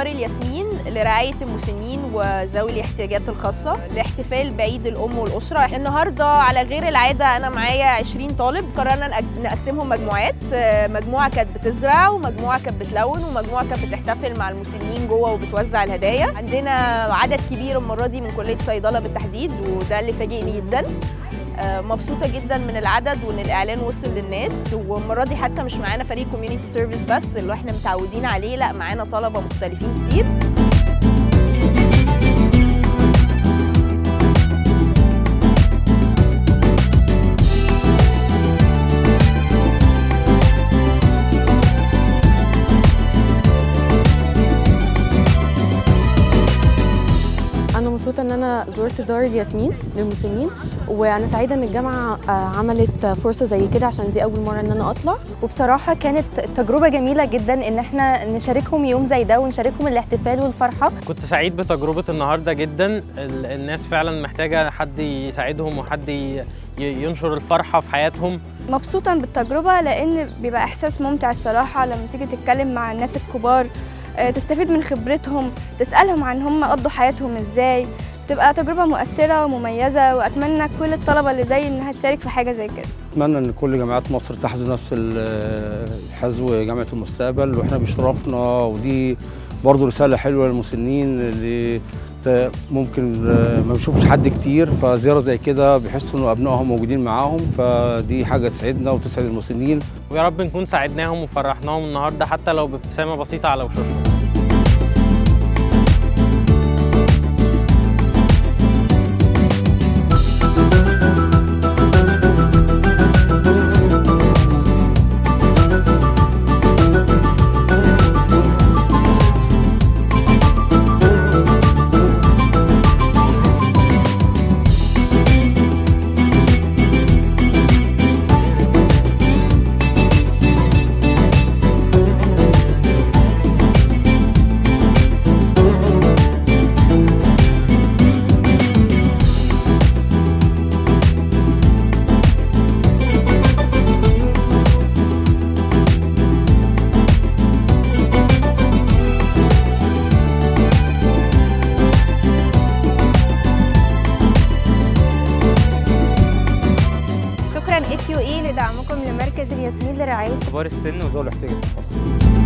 دار الياسمين لرعاية المسنين وذوي الاحتياجات الخاصة لاحتفال بعيد الأم والأسرة النهاردة على غير العادة أنا معايا 20 طالب قررنا نأج- نقسمهم مجموعات آه، مجموعة كانت بتزرع ومجموعة كانت بتلون ومجموعة كانت بتحتفل مع المسنين جوه وبتوزع الهدايا عندنا عدد كبير المرة دي من كلية صيدلة بالتحديد وده اللي فاجئني جدا آه، مبسوطه جدا من العدد وان الاعلان وصل للناس والمره دي حتى مش معانا فريق كوميونتي سيرفيس بس اللي احنا متعودين عليه لا معانا طلبه مختلفين كتير أنا مبسوطة إن أنا زرت دار الياسمين للمسنين وأنا سعيدة إن الجامعة آه، عملت فرصة زي كده عشان دي أول مرة إن أنا أطلع وبصراحة كانت تجربة جميلة جدا إن احنا نشاركهم يوم زي ده ونشاركهم الاحتفال والفرحة كنت سعيد بتجربة النهاردة جدا ال- الناس فعلا محتاجة حد يساعدهم وحد ي- ي- ينشر الفرحة في حياتهم مبسوطة بالتجربة لأن بيبقى إحساس ممتع الصراحة لما تيجي تتكلم مع الناس الكبار آه، تستفيد من خبرتهم تسألهم عن هم قضوا حياتهم إزاي تبقى تجربة مؤثرة ومميزة وأتمنى كل الطلبة اللي زي إنها تشارك في حاجة زي كده اتمنى ان كل جامعات مصر تحذو نفس ال- الحذو جامعه المستقبل واحنا بشرفنا ودي برضو رساله حلوه للمسنين اللي ت- ممكن آه، ما بيشوفش حد كتير فزياره زي كده بيحسوا ان ابنائهم موجودين معاهم فدي حاجه تسعدنا وتسعد المسنين ويا رب نكون ساعدناهم وفرحناهم النهاردة حتى لو بابتسامة بسيطة على وشوشهم شكرا اف يو اي لدعمكم لمركز الياسمين لرعاية كبار السن وذوي الاحتياجات الخاصه